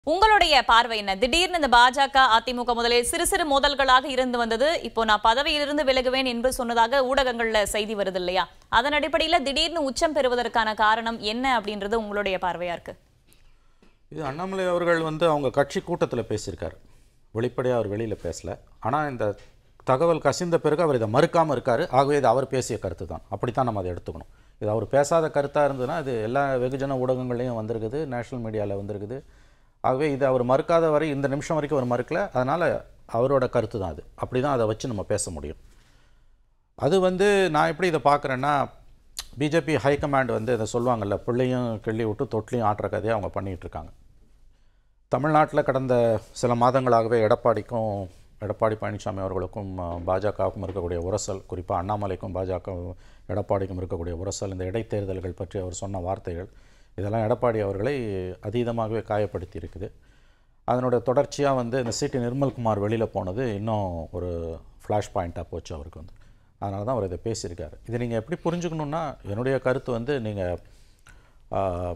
உங்களுடைய பார்வை என்ன திடீர்னு இந்த பாஜக அதிமுக முதலில் சிறு சிறு மோதல்களாக இருந்து வந்தது இப்போ நான் பதவியிலிருந்து விலகுவேன் என்று சொன்னதாக ஊடகங்கள்ல செய்தி வருது இல்லையா அதன் அடிப்படையில திடீர்னு உச்சம் பெறுவதற்கான காரணம் என்ன அப்படின்றது உங்களுடைய பார்வையா இருக்கு இது அண்ணாமலை அவர்கள் வந்து அவங்க கட்சி கூட்டத்தில் பேசியிருக்காரு வெளிப்படையாக அவர் வெளியில் பேசல ஆனால் இந்த தகவல் கசிந்த பிறகு அவர் இதை மறுக்காமல் இருக்காரு ஆகவே இது அவர் பேசிய கருத்து தான் அப்படித்தான் நம்ம அதை எடுத்துக்கணும் இது அவர் பேசாத கருத்தாக இருந்ததுன்னா இது எல்லா வெகுஜன ஊடகங்கள்லையும் வந்திருக்குது நேஷனல் மீடியாவில் வந்திருக்குது ஆகவே இது அவர் மறுக்காத வரை இந்த நிமிஷம் வரைக்கும் அவர் மறுக்கல அதனால் அவரோட கருத்து தான் அது அப்படி தான் அதை வச்சு நம்ம பேச முடியும் அது வந்து நான் எப்படி இதை பார்க்குறேன்னா பிஜேபி ஹைகமாண்ட் வந்து இதை சொல்லுவாங்கல்ல பிள்ளையும் கிள்ளி விட்டு தொட்டிலையும் ஆட்டுற கதையை அவங்க பண்ணிகிட்டு இருக்காங்க தமிழ்நாட்டில் கடந்த சில மாதங்களாகவே எடப்பாடிக்கும் எடப்பாடி பழனிசாமி அவர்களுக்கும் அஹ், பாஜகவுக்கும் இருக்கக்கூடிய உரசல் குறிப்பாக அண்ணாமலைக்கும் பாஜக எடப்பாடிக்கும் இருக்கக்கூடிய உரசல் இந்த இடைத்தேர்தல்கள் பற்றி அவர் சொன்ன வார்த்தைகள் இதெல்லாம் எடப்பாடி அவர்களை அதீதமாகவே காயப்படுத்தி இருக்குது அதனோட தொடர்ச்சியாக வந்து இந்த சிடி நிர்மல்குமார் வெளியில் போனது இன்னும் ஒரு ஃப்ளாஷ் பாயிண்ட்டாக போச்சு அவருக்கு வந்து அதனால தான் அவர் இதை பேசியிருக்காரு இதை நீங்கள் எப்படி புரிஞ்சுக்கணுன்னா என்னுடைய கருத்து வந்து நீங்கள்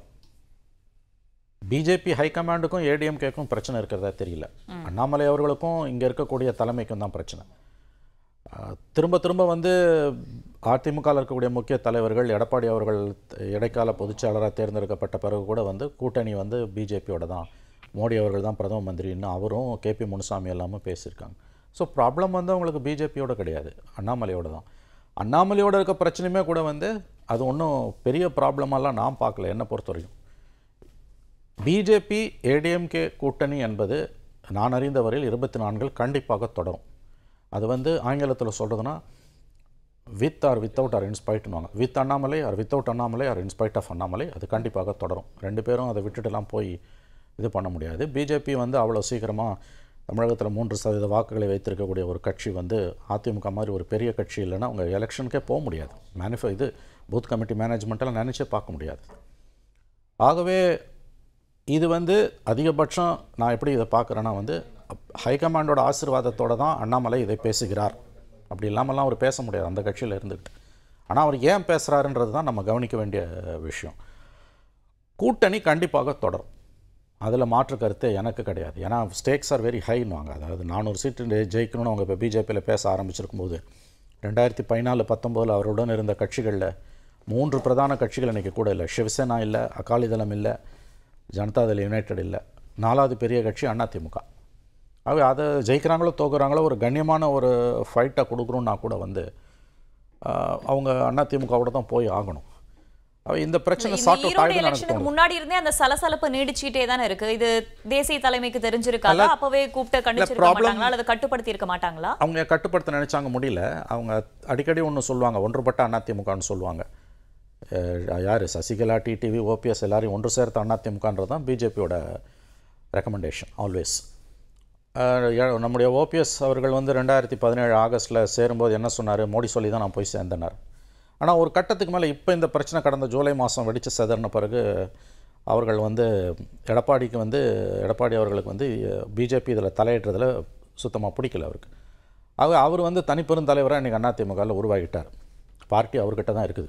பிஜேபி ஹைகமாண்டுக்கும் ஏடிஎம்கேக்கும் பிரச்சனை இருக்கிறதா தெரியல அண்ணாமலை அவர்களுக்கும் இங்கே இருக்கக்கூடிய தலைமைக்கும் தான் பிரச்சனை ஆஹ், திரும்ப திரும்ப வந்து அதிமுகவில் இருக்கக்கூடிய முக்கிய தலைவர்கள் எடப்பாடி அவர்கள் இடைக்கால பொதுச்செயலராக தேர்ந்தெடுக்கப்பட்ட பிறகு கூட வந்து கூட்டணி வந்து பிஜேபியோட தான் மோடி அவர்கள் தான் பிரதம மந்திரின்னு அவரும் கேபி முனுசாமி எல்லாமே பேசியிருக்காங்க ஸோ ப்ராப்ளம் வந்து அவங்களுக்கு பிஜேபியோட கிடையாது அண்ணாமலையோட தான் அண்ணாமலையோட இருக்க பிரச்சனையுமே கூட வந்து அது ஒன்றும் பெரிய ப்ராப்ளமெல்லாம் நான் பார்க்கல என்னை பொறுத்த வரைக்கும் பிஜேபி ஏடிஎம்கே கூட்டணி என்பது நான் அறிந்த வரையில் இருபத்தி நான்கில் கண்டிப்பாக தொடரும் அது வந்து ஆங்கிலத்தில் சொல்கிறதுனா வித் ஆர் வித்தவுட் ஆர் இன்ஸ்பைட்னுவாங்க with Annamalai or without Annamalai or in spite of Annamalai அது கண்டிப்பாக தொடரும் ரெண்டு பேரும் அதை விட்டுட்டுலாம் போய் இது பண்ண முடியாது பிஜேபி வந்து அவ்வளோ சீக்கிரமாக தமிழகத்தில் மூன்று சதவீத வாக்குகளை வைத்திருக்கக்கூடிய ஒரு கட்சி வந்து அதிமுக மாதிரி ஒரு பெரிய கட்சி இல்லைன்னா அவங்க எலெக்ஷனுக்கே போக முடியாது மேனிஃபெ இது பூத் கமிட்டி மேனேஜ்மெண்ட்டெல்லாம் நினச்சே பார்க்க முடியாது ஆகவே இது வந்து அதிகபட்சம் நான் எப்படி இதை பார்க்குறேன்னா வந்து ஹைகமாண்டோட ஆசீர்வாதத்தோட தான் அண்ணாமலை இதை பேசுகிறார் அப்படி இல்லாமலாம் அவர் பேச முடியாது அந்த கட்சியில் இருந்துக்கிட்டு ஆனால் அவர் ஏன் பேசுகிறாருன்றது தான் நம்ம கவனிக்க வேண்டிய விஷயம் கூட்டணி கண்டிப்பாக தொடரும் அதில் மாற்று கருத்து எனக்கு கிடையாது ஏன்னா ஸ்டேக்ஸ் ஆர் வெரி ஹைன்னுவாங்க அதாவது நானூறு சீட்டு ஜெயிக்கணும்னு அவங்க இப்போ பிஜேபியில் பேச ஆரம்பிச்சிருக்கும் போது ரெண்டாயிரத்தி பதினாலு பத்தொம்போதில் அவருடன் இருந்த கட்சிகளில் மூன்று பிரதான கட்சிகள் இன்றைக்கி கூட இல்லை சிவசேனா இல்லை அகாலிதளம் இல்லை ஜனதாதள் யுனைடெட் இல்லை நாலாவது பெரிய கட்சி அதிமுக ஆகவே அதை ஜெயிக்கிறாங்களோ தோக்குறாங்களோ ஒரு கண்ணியமான ஒரு ஃபைட்டை கொடுக்குறோன்னா கூட வந்து ஆஹ், அவங்க அதிமுகவோட தான் போய் ஆகணும் அவ இந்த பிரச்சனை இந்த சார்ட் அவுட் ஈரோடு ஆகிடுன்னு எனக்கு எலெக்ஷனுக்கு தோணுது முன்னாடி இருந்தே அந்த சலசலப்பு நீடிச்சிட்டே தானே இருக்கு இது தேசிய தலைமைக்கு தெரிஞ்சிருக்காதா அப்பவே கூப்பிட்டு கண்டிச்சிருக்க problem- மாட்டாங்களா அல்லது கட்டுப்படுத்தி இருக்க மாட்டாங்களா அவங்க கட்டுப்படுத்த நினைச்சாங்க முடியல அவங்க அடிக்கடி ஒன்று சொல்லுவாங்க ஒன்றுபட்ட அதிமுகன்னு சொல்லுவாங்க அஹ் யார் சசிகலா டிடிவி ஓபிஎஸ் எல்லாரையும் ஒன்று சேர்த்த அதிமுகன்றது தான் பிஜேபியோட ரெக்கமெண்டேஷன் ஆல்வேஸ் நம்முடைய ஓபிஎஸ் அவர்கள் வந்து ரெண்டாயிரத்தி பதினேழு ஆகஸ்ட்டில் சேரும்போது என்ன சொன்னார் மோடி சொல்லி தான் நான் போய் சேர்ந்தேனார் ஆனால் ஒரு கட்டத்துக்கு மேலே இப்போ இந்த பிரச்சனை கடந்த ஜூலை மாதம் வெடித்து செதறின பிறகு அவர்கள் வந்து எடப்பாடிக்கு வந்து எடப்பாடி அவர்களுக்கு வந்து பிஜேபி இதில் தலையிடுறதுல சுத்தமாக பிடிக்கல அவருக்கு அவர் அவர் வந்து தனிப்பெருந்தலைவராக இன்றைக்கி அதிமுகவில் உருவாகிட்டார் பார்ட்டி அவர்கிட்ட தான் இருக்குது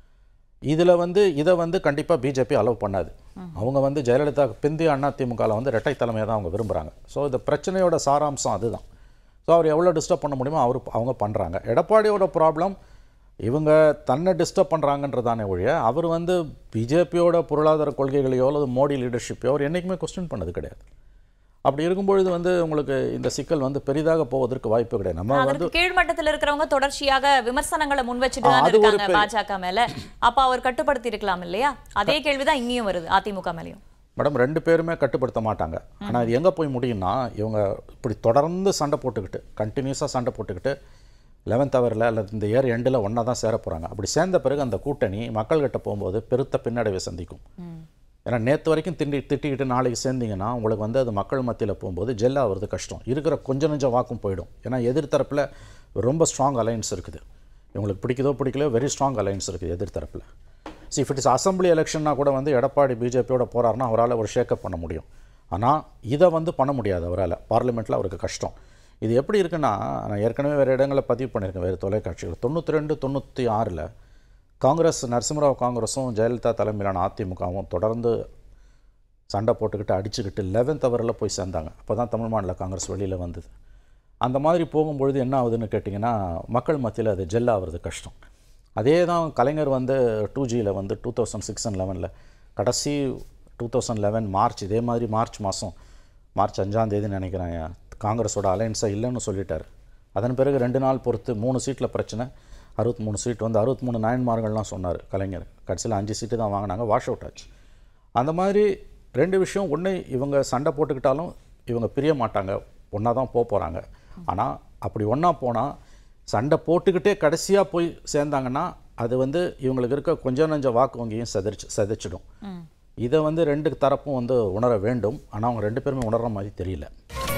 இதில் வந்து இதை வந்து கண்டிப்பாக பிஜேபி அலோவ் பண்ணாது அவங்க வந்து ஜெயலலிதா பிந்திய அண்ணா திமுகவில் வந்து இரட்டை தலைமையை தான் அவங்க விரும்புகிறாங்க ஸோ இந்த பிரச்சனையோட சாராம்சம் அதுதான் ஸோ அவர் எவ்வளோ டிஸ்டர்ப் பண்ண முடியுமோ அவர் அவங்க பண்ணுறாங்க எடப்பாடியோட ப்ராப்ளம் இவங்க தன்னை டிஸ்டர்ப் பண்ணுறாங்கன்றதானே ஒழிய அவர் வந்து பிஜேபியோட பொருளாதார கொள்கைகளையோ அல்லது மோடி லீடர்ஷிப்பையோ அவர் என்றைக்குமே கொஸ்டின் பண்ணது கிடையாது அப்படி இருக்கும்பொழுது வந்து உங்களுக்கு இந்த சிக்கல் வந்து பெரிதாக போவதற்கு வாய்ப்பு கிடையாது நம்ம வந்து அதற்கு கீழ்மட்டத்தில் இருக்கிறவங்க தொடர்ச்சியாக விமர்சனங்களை முன் வச்சுட்டு தான் அது ஒரு இருக்காங்க பாஜக மேல அப்ப அவர் கட்டுப்படுத்தி இருக்கலாம் இல்லையா அதே கேள்விதான் இங்கேயும் வருது அதிமுக மேலயும் மேடம் ரெண்டு பேருமே கட்டுப்படுத்த மாட்டாங்க ஆனால் இது எங்கே போய் முடியும்னா இவங்க இப்படி தொடர்ந்து சண்டை போட்டுக்கிட்டு கண்டினியூஸாக சண்டை போட்டுக்கிட்டு லெவன்த் ஹவரில் அல்லது இந்த இயர் எண்டில் ஒன்றா தான் சேர போகிறாங்க அப்படி சேர்ந்த பிறகு அந்த கூட்டணி மக்கள்கிட்ட போகும்போது பெருத்த பின்னடைவை சந்திக்கும் ஏன்னா நேற்று வரைக்கும் திண்டி திட்டிக்கிட்டு நாளைக்கு சேர்ந்தீங்கன்னா உங்களுக்கு வந்து அது மக்கள் மத்தியில் போகும்போது ஜெல் ஆகிறது கஷ்டம் இருக்கிற கொஞ்ச நெஞ்ச வாக்கும் போயிடும் ஏன்னா எதிர்த்தரப்பில் ரொம்ப ஸ்ட்ராங் அலைன்ஸ் இருக்குது இவங்களுக்கு பிடிக்குதோ பிடிக்கலையோ வெரி ஸ்ட்ராங் அலைன்ஸ் இருக்குது எதிர்த்தரப்பில் சி இஃப் இட்ஸ் அசம்பிளி எலெக்ஷன்னா கூட வந்து எடப்பாடி பிஜேபியோட போகிறாருன்னா அவரால் ஒரு ஷேக்கப் பண்ண முடியும் ஆனால் இதை வந்து பண்ண முடியாது அவரால் பார்லிமெண்ட்டில் அவருக்கு கஷ்டம் இது எப்படி இருக்குன்னா நான் ஏற்கனவே வேறு இடங்களில் பதிவு பண்ணியிருக்கேன் வேறு தொலைக்காட்சிகள் தொண்ணூற்றி ரெண்டு தொண்ணூற்றி ஆறில் காங்கிரஸ் நரசிம்மராவ் காங்கிரஸும் ஜெயலலிதா தலைமையிலான அதிமுகவும் தொடர்ந்து சண்டை போட்டுக்கிட்டு அடிச்சுக்கிட்டு லெவன்த் ஹவரில் போய் சேர்ந்தாங்க அப்போ தான் தமிழ் மாநில காங்கிரஸ் வெளியில் வந்தது அந்த மாதிரி போகும்பொழுது என்ன ஆகுதுன்னு கேட்டிங்கன்னா மக்கள் மத்தியில் அது ஜெல் ஆகிறது கஷ்டம் அதே தான் கலைஞர் வந்து டூ ஜியில் வந்து டூ தௌசண்ட் சிக்ஸ் அண்ட் லெவனில் கடைசி டூ தௌசண்ட் லெவன் மார்ச் இதே மாதிரி மார்ச் மாதம் மார்ச் அஞ்சாம் தேதி நினைக்கிறேன் காங்கிரஸோட அலையன்ஸாக இல்லைன்னு சொல்லிட்டார் அதன் பிறகு ரெண்டு நாள் பொறுத்து மூணு சீட்டில் பிரச்சனை அறுபத்தி மூணு சீட் வந்து அறுபத்தி மூணு நாயன்மார்கள்லாம் சொன்னார் கலைஞர் கடைசியில் அஞ்சு சீட்டு தான் வாங்கினாங்க வாஷ் அவுட் ஆச்சு அந்த மாதிரி ரெண்டு விஷயம் ஒன்று இவங்க சண்டை போட்டுக்கிட்டாலும் இவங்க பிரிய மாட்டாங்க ஒன்றா தான் போக போகிறாங்க ஆனால் அப்படி ஒன்றா போனால் சண்டை போட்டுக்கிட்டே கடைசியாக போய் சேர்ந்தாங்கன்னா அது வந்து இவங்களுக்கு இருக்க கொஞ்சம் நஞ்ச வாக்கு வங்கியும் செதறிச்சு செதைச்சிடும் இதை வந்து ரெண்டு தரப்பும் வந்து உணர வேண்டும் ஆனால் அவங்க ரெண்டு பேருமே உணர்ற மாதிரி தெரியல